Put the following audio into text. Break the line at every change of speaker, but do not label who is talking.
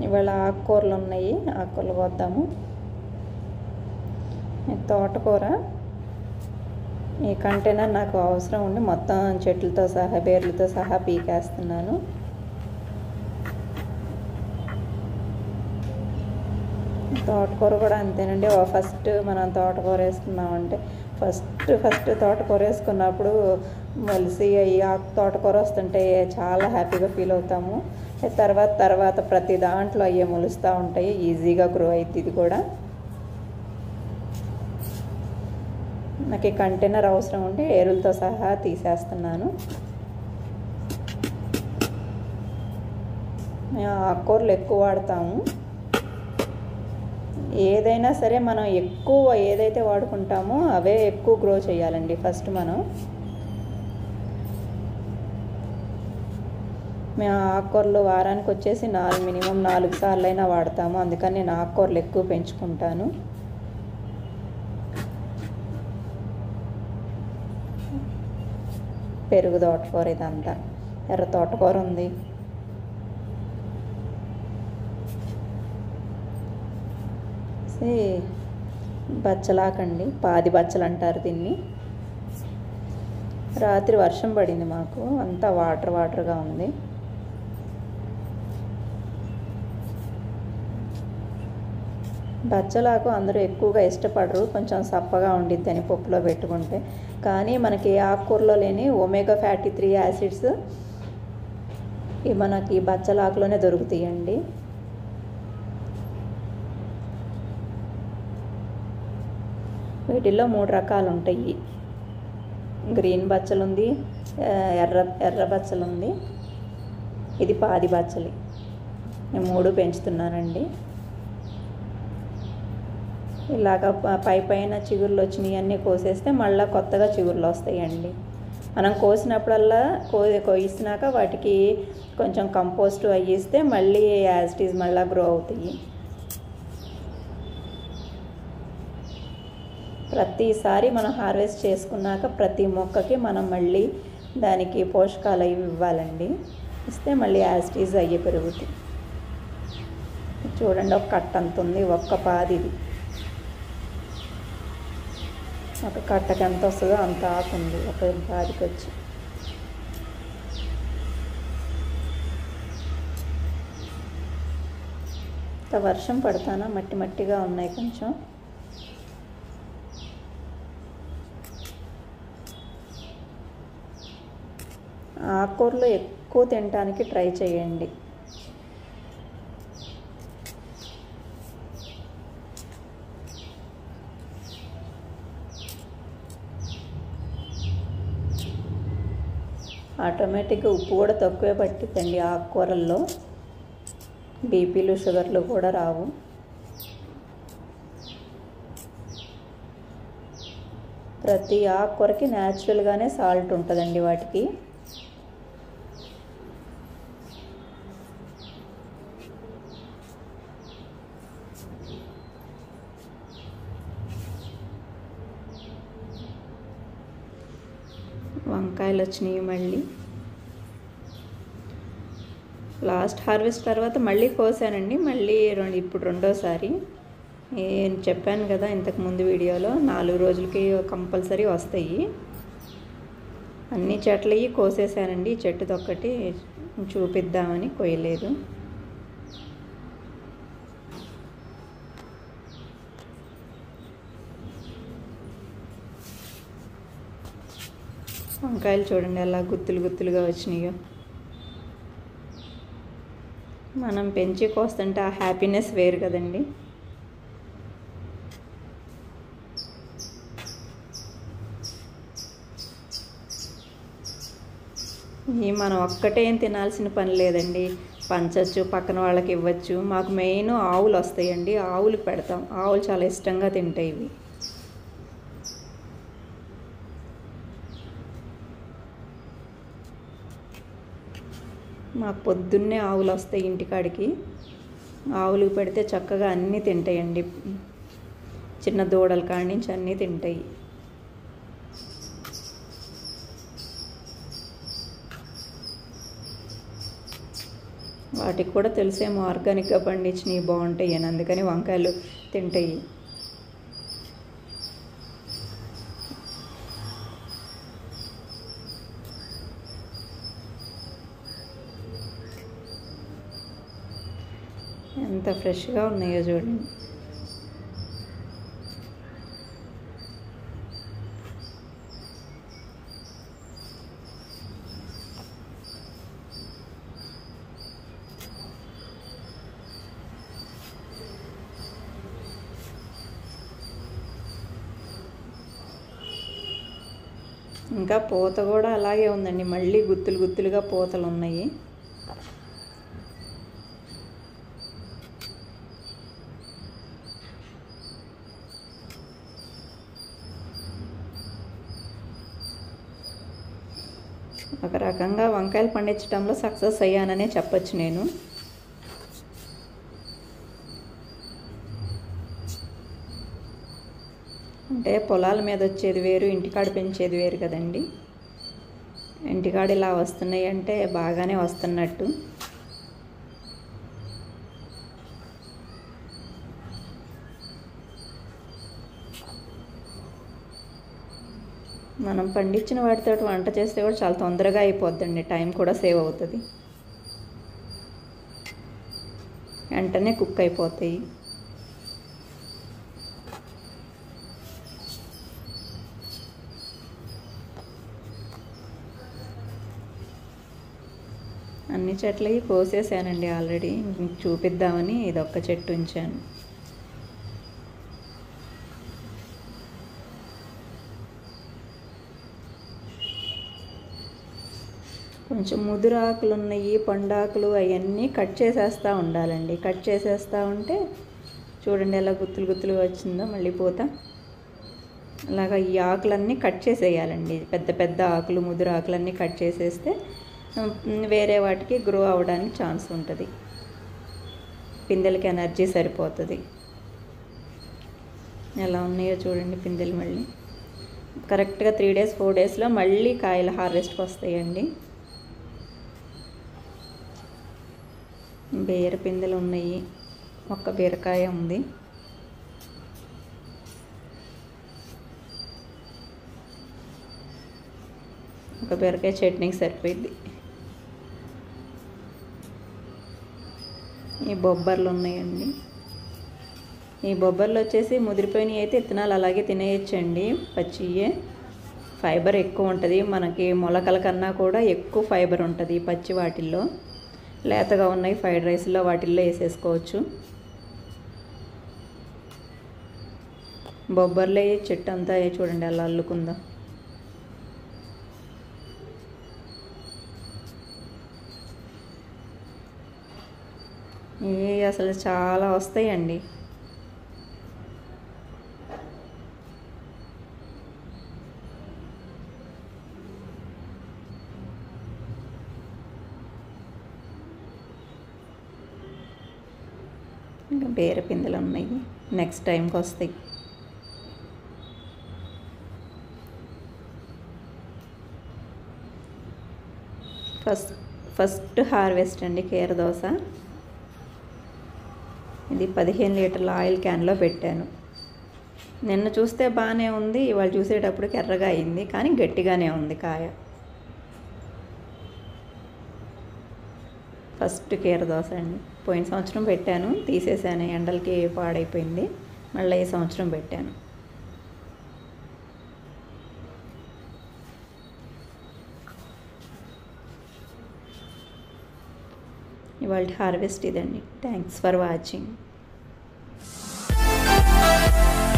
ఇవాళ ఆకుకూరలు ఉన్నాయి ఆకుకూరలు కోద్దాము ఈ తోటకూర ఈ కంటైనర్ నాకు అవసరం ఉండి మొత్తం చెట్లతో సహా బేర్లతో సహా పీకేస్తున్నాను తోటకూర కూడా అంతేనండి ఓ ఫస్ట్ మనం తోటకూర వేసుకున్నామంటే ఫస్ట్ ఫస్ట్ తోటకూర వేసుకున్నప్పుడు మొలిసి అయ్యి ఆకు తోటకూర వస్తుంటే చాలా హ్యాపీగా ఫీల్ అవుతాము తర్వాత తర్వాత ప్రతి దాంట్లో అయ్యే మొలుస్తూ ఉంటాయి ఈజీగా గ్రో అవుతుంది ఇది కూడా నాకు ఈ కంటైనర్ అవసరం ఉండి ఏరులతో సహా తీసేస్తున్నాను మేము ఆకుకూరలు ఎక్కువ వాడతాము ఏదైనా సరే మనం ఎక్కువ ఏదైతే వాడుకుంటామో అవే ఎక్కువ గ్రో చేయాలండి ఫస్ట్ మనం మేము ఆకుకూరలు వారానికి వచ్చేసి నాలుగు మినిమం నాలుగు సార్లు అయినా వాడతాము అందుకని నేను ఆకుకూరలు ఎక్కువ పెంచుకుంటాను పెరుగు తోటకూర ఇదంతా ఎర్ర తోటకూర ఉంది బచ్చలాకండి పాది బచ్చలు అంటారు దీన్ని రాత్రి వర్షం పడింది మాకు అంతా వాటర్ వాటర్గా ఉంది బచ్చలాకు అందరూ ఎక్కువగా ఇష్టపడరు కొంచెం సప్పగా ఉండిద్ది అని పప్పులో పెట్టుకుంటే కానీ మనకి ఆకుకూరలో లేని ఒమేగా ఫ్యాటీ త్రీ యాసిడ్స్ ఇవి మనకి బచ్చలాకులోనే దొరుకుతాయండి వీటిల్లో మూడు రకాలు ఉంటాయి గ్రీన్ బచ్చలు ఉంది ఎర్ర ఎర్ర బచ్చలు ఉంది ఇది పాది బచ్చలి నేను మూడు పెంచుతున్నానండి ఇలాగ పై పైన చిగుర్లు వచ్చినాయి అన్నీ కోసేస్తే మళ్ళీ కొత్తగా చిగుర్లు వస్తాయండి మనం కోసినప్పుడల్లా కో కోయిస్తున్నాక వాటికి కొంచెం కంపోస్ట్ అయ్యిస్తే మళ్ళీ యాజిటీస్ మళ్ళీ గ్రో అవుతాయి ప్రతిసారి మనం హార్వెస్ట్ చేసుకున్నాక ప్రతి మొక్కకి మనం మళ్ళీ దానికి పోషకాలు అవి ఇవ్వాలండి ఇస్తే మళ్ళీ యాజిటీస్ అయ్యి పెరుగుతాయి చూడండి ఒక కట్ట అంత ఉంది ఒక్క పాది ఇది ఒక కట్టకి ఎంత వస్తుందో అంత ఆకుంది ఒక పాదికి వచ్చి వర్షం పడతానా మట్టి మట్టిగా ఉన్నాయి కొంచెం ఆకుకూరలు ఎక్కువ తినడానికి ట్రై చేయండి ఆటోమేటిక్గా ఉప్పు కూడా తక్కువే పట్టిద్దండి ఆకుకూరల్లో బీపీలు షుగర్లు కూడా రావు ప్రతి ఆకుకూరకి న్యాచురల్గానే సాల్ట్ ఉంటుందండి వాటికి వంకాయలు వచ్చినాయి మళ్ళీ లాస్ట్ హార్వెస్ట్ తర్వాత మళ్ళీ కోసానండి మళ్ళీ రెండు ఇప్పుడు రెండోసారి నేను చెప్పాను కదా ఇంతకు ముందు వీడియోలో నాలుగు రోజులకి కంపల్సరీ వస్తాయి అన్ని చెట్లవి కోసేసానండి చెట్టుదొక్కటి చూపిద్దామని కొయ్యలేదు వంకాయలు చూడండి ఎలా గుత్తులు గుత్తులుగా వచ్చినాయో మనం పెంచి కోస్తుంటే ఆ హ్యాపీనెస్ వేరు కదండి ఈ మనం ఒక్కటే ఏం తినాల్సిన పని లేదండి పంచచ్చు పక్కన వాళ్ళకి ఇవ్వచ్చు మాకు మెయిన్ ఆవులు వస్తాయండి ఆవులకు పెడతాం ఆవులు చాలా ఇష్టంగా తింటాయి ఇవి మాకు పొద్దున్నే ఆవులు వస్తాయి ఇంటికాడికి ఆవులకు పెడితే చక్కగా అన్నీ తింటాయండి చిన్న దూడల కాడి నుంచి అన్నీ తింటాయి వాటికి కూడా తెలిసేమో ఆర్గానిక్గా పండించినవి బాగుంటాయి అని అందుకని వంకాయలు తింటాయి ఎంత ఫ్రెష్గా ఉన్నాయో చూడండి ఇంకా పూత కూడా అలాగే ఉందండి మళ్ళీ గుత్తులు గుత్తులుగా పూతలు ఉన్నాయి ఒక రకంగా వంకాయలు పండించడంలో సక్సెస్ అయ్యాననే చెప్పొచ్చు నేను అంటే పొలాల మీద వచ్చేది వేరు ఇంటికాడ పెంచేది వేరు కదండి ఇంటికాడ ఇలా వస్తున్నాయి అంటే బాగానే వస్తున్నట్టు మనం పండించిన వాటితో వంట చేస్తే కూడా చాలా తొందరగా అయిపోద్దండి టైం కూడా సేవ్ అవుతుంది వెంటనే కుక్ అయిపోతాయి అన్ని చెట్లకి కోసేసానండి ఆల్రెడీ మీకు చూపిద్దామని ఇదొక్క చెట్టు ఉంచాను కొంచెం ముదురు ఆకులు ఉన్నాయి పండాకులు అవన్నీ కట్ చేసేస్తూ ఉండాలండి కట్ చేసేస్తూ ఉంటే చూడండి ఎలా గుత్తులు గుత్తులుగా వచ్చిందో మళ్ళీ పోతా అలాగా ఈ ఆకులన్నీ కట్ చేసేయాలండి పెద్ద పెద్ద ఆకులు ముదురు ఆకులన్నీ కట్ చేసేస్తే ఉమ్, వేరే వాటికి గ్రో అవ్వడానికి ఛాన్స్ ఉంటుంది పిందెలకి ఎనర్జీ సరిపోతుంది ఎలా ఉన్నాయో చూడండి పిందెలు మళ్ళీ కరెక్ట్గా త్రీ డేస్ ఫోర్ డేస్లో మళ్ళీ కాయలు హార్వెస్ట్కి వస్తాయండి బీర పిందెలు ఉన్నాయి ఒక్క బీరకాయ ఉంది ఒక బీరకాయ చట్నీకి సరిపోయింది ఈ బొబ్బర్లు ఉన్నాయండి ఈ బొబ్బర్లు వచ్చేసి ముదిరిపోయినవి అయితే ఇత్తనాలు అలాగే తినేయచ్చండి పచ్చియే ఫైబర్ ఎక్కువ ఉంటుంది మనకి మొలకల కన్నా కూడా ఎక్కువ ఫైబర్ ఉంటుంది పచ్చి వాటిల్లో లేతగా ఉన్నాయి ఫ్రైడ్ రైస్లో వాటిల్లో వేసేసుకోవచ్చు బొబ్బర్లే చెట్టు అంతా చూడండి అలా అల్లుకుందా ఏ అసలు చాలా వస్తాయండి ఇంకా బేర పిందెలు ఉన్నాయి నెక్స్ట్ టైంకి వస్తాయి ఫస్ట్ ఫస్ట్ హార్వెస్ట్ అండి కీర దోశ ఇది పదిహేను లీటర్ల ఆయిల్ క్యాన్లో పెట్టాను నిన్న చూస్తే బాగానే ఉంది ఇవాళ చూసేటప్పటికి ఎర్రగా అయింది కానీ గట్టిగానే ఉంది కాయ ఫస్ట్ కీర దోశ అండి పోయిన సంవత్సరం పెట్టాను తీసేసాను ఎండలకి పాడైపోయింది మళ్ళీ ఈ సంవత్సరం పెట్టాను ఇవాళ హార్వెస్ట్ ఇదండి థ్యాంక్స్ ఫర్ వాచింగ్